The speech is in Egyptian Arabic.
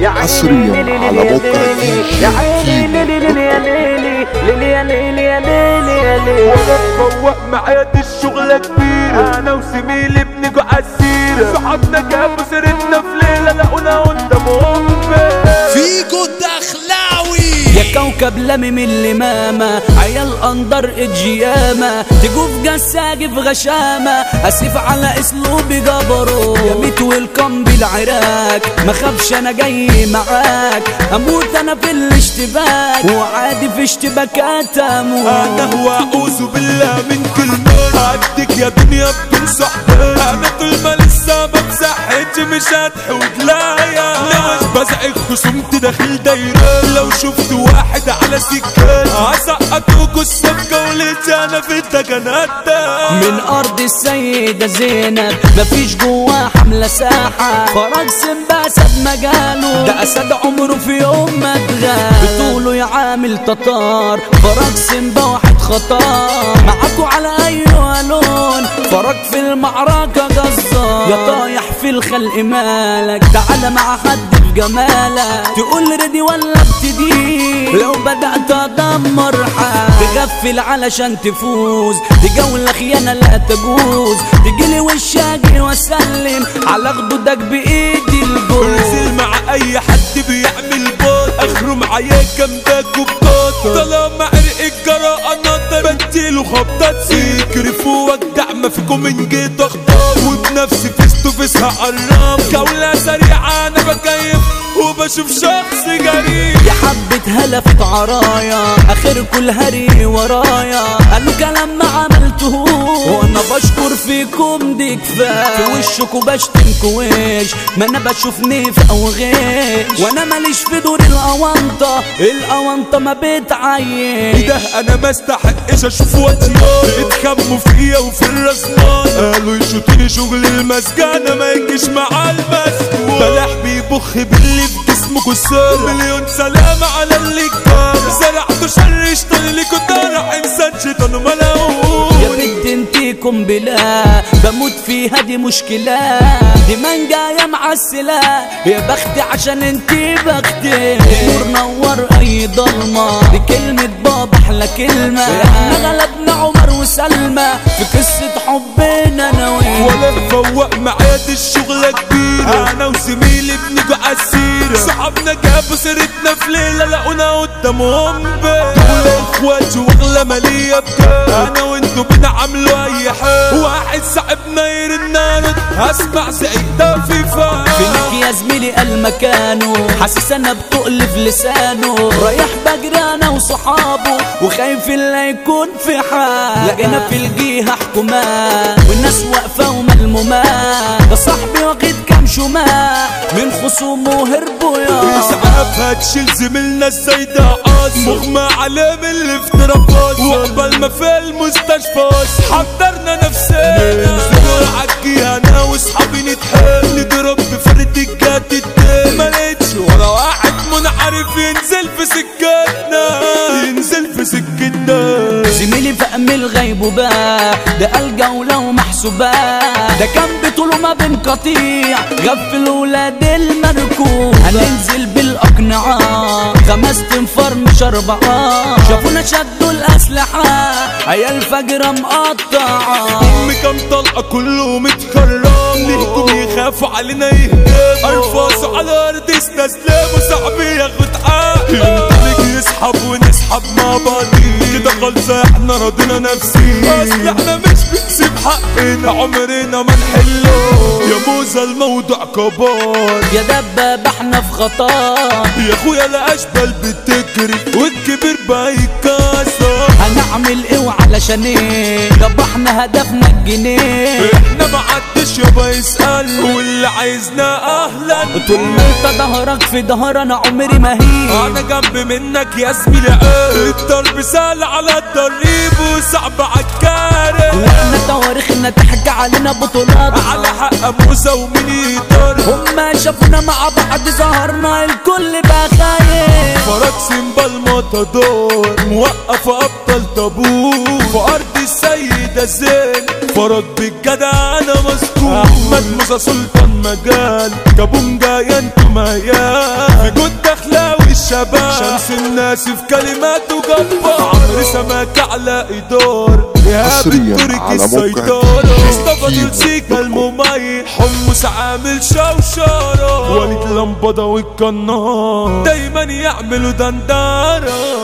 يا عيني حصرياً ليلي على يا موقع ليلي DJ يا عيني ليلي ليلي يا ليلي ليلي يا ليلي يا ليلي يا ليلي وانا مفوق معايا دي الشغلة كبيرة انا وزميلي بنيجوا عالسيرة صحابنا جابوا سيرتنا في ليلة لقونا قدامهم فيجو الدخلاوي يا كوكب لمم اللمامة عيال أندر إجيامة تجوف جساجي في غشامة أسيف على أسلوبي جبرو يا ميت ويلكم بالعراك ما خافش أنا جاي معاك أموت أنا في الاشتباك وعادي في اشتباكات أموت انا هو اعوذ بالله من كلمة هديك يا دنيا بدون صحبة انا طول ما لسه ما بصحتش مش هتحود لايا مش بزعق خصومتي داخل دايرة لو شفت واحد على سكان هسقط جثة في جولتي انا في الدجنات من أرض السيدة زينب مفيش جواه حملة ساحة فرج سيمبا ساب مجاله ده أسد عمره في يوم ما اتغاب بطوله يعامل تتار فرج سيمبا واحد خطار معاكوا على أي لون فرج في المعركة جزار يا طايح في الخلق مالك تعالى مع حد في جمالك تقول ردي ولا ابتدي لو بدأت أدمر حال تغفل علشان تفوز تجول خيانة لا تجوز تجيلي وشاجي واسلم على خدودك بإيدي الجوز انزل مع اي حد بيعمل بوت اخره معايا جنبك وبكوت طالما عرق الجراءة ناطر بديله خبطة تسيكري فوق وجع ما فيكم من جيت اخطار وبنفسي فيس تو فيس هقرب جولة سريعة انا بكيف وبشوف شخص جريء يا حبة هلفت عرايا اخر كل هري ورايا قالوا كلام ما عملتهوش وانا بشكر فيكم دي كفايه في وشكوا بشتمكوا وش ما انا بشوف نيف او غيش وانا ماليش في دور الاونطه الاونطه ما بتعيش ده انا ما استحقش اشوف وطيان اتخموا فيا وفي الرزمان قالوا يشوطوني شغل المسجانة ما يجيش مع المسجون بلاح بيبخ باللي في جسمه كسر مليون سلام على اللي كان زرعته شر اشتري لي كنت راح انسان شيطان يا ملعون بنت انتي قنبلة بموت فيها دي مشكلة دي من جاية معسلة يا بختي عشان انتي بختي نور نور اي ضلمة دي كلمة بابا احلى كلمة احنا غلبنا عمر وسلمى في قصة حبنا انا وانت ولا مفوق معايا دي الشغلة كبيرة انا وزميلي بنيجوا عالسيرة صحابنا جابوا سيرتنا في ليلة لقونا قدامهم بيت دول اخواتي واغلى مالية بكام انا وانتوا بنعملوا اي حاجة واحد صاحبنا يرنانت هسمع زعيق ده في فان فينك يا زميلي قال مكانه حاسس انا بتقلف لسانه رايح بجري انا وصحابه وخايف اللي يكون في حال لقينا في الجيهة حكومات والناس واقفة وملمومة ده صاحبي واخد كام شماع من خصومه هربوا يا اسعاف هتشيل زميلنا ازاي ده عاصم مغمى عليه من الافتراقات وقبل ما في المستشفى حضرنا نفسنا ننزل عالجي انا واصحابي نتحل نضرب بفرد الجات الدين ما لقيتش ولا واحد منعرف ينزل في سكتنا ينزل في سكتنا زميلي في أم الغيب وباع ده الجولة ومحسوبة ده كان بطوله ما بين قطيع غفل ولاد المركوب هننزل بالأقنعة خمس تنفر مش أربعة شافونا شدوا الأسلحة عيال فجرة مقطعة امي كام طلقه كله متكرم ليكم يخافوا علينا يهدموا ارفصوا على الارض استسلموا صاحبي ياخد حق يمتلك يسحب ونسحب مع بعضين كده خلصة احنا راضينا نفسي اصل احنا مش بنسيب حقنا عمرنا ما نحله يا موزة الموضوع كبار يا دبابة احنا في خطر يا اخويا الاشبال بتجري والكبير بقى يتكسر هنعمل ايه وعلشان ايه ضبحنا هدفنا الجنيه احنا ما عدش يابا يسأل واللي عايزنا اهلا طول ما انت ظهرك في ظهر انا عمري ما هي انا جنب منك يا زميلي عيب الضرب سهل على الضريب وصعب عالكارم احنا تواريخنا تحكي علينا بطولات على حق موسى ومين يقدر هما شافونا مع بعض ظهرنا الكل بقى خايف فرج سيمبا المطادور موقف ابطال طابور في ارض السيدة زين فرج بالجدع انا مسكون احمد موسى سلطان مجال كابونجا يا انتو ميال شباب شمس الناس في كلماته جبار عمرو سماك على إدار إيهاب حصرياً التركي على موقع السيطرة مصطفى كيمو دولسيكا دوت كوم. المميز حمص عامل شوشرة وليد لمبضة والقنار دايما يعملوا دندارة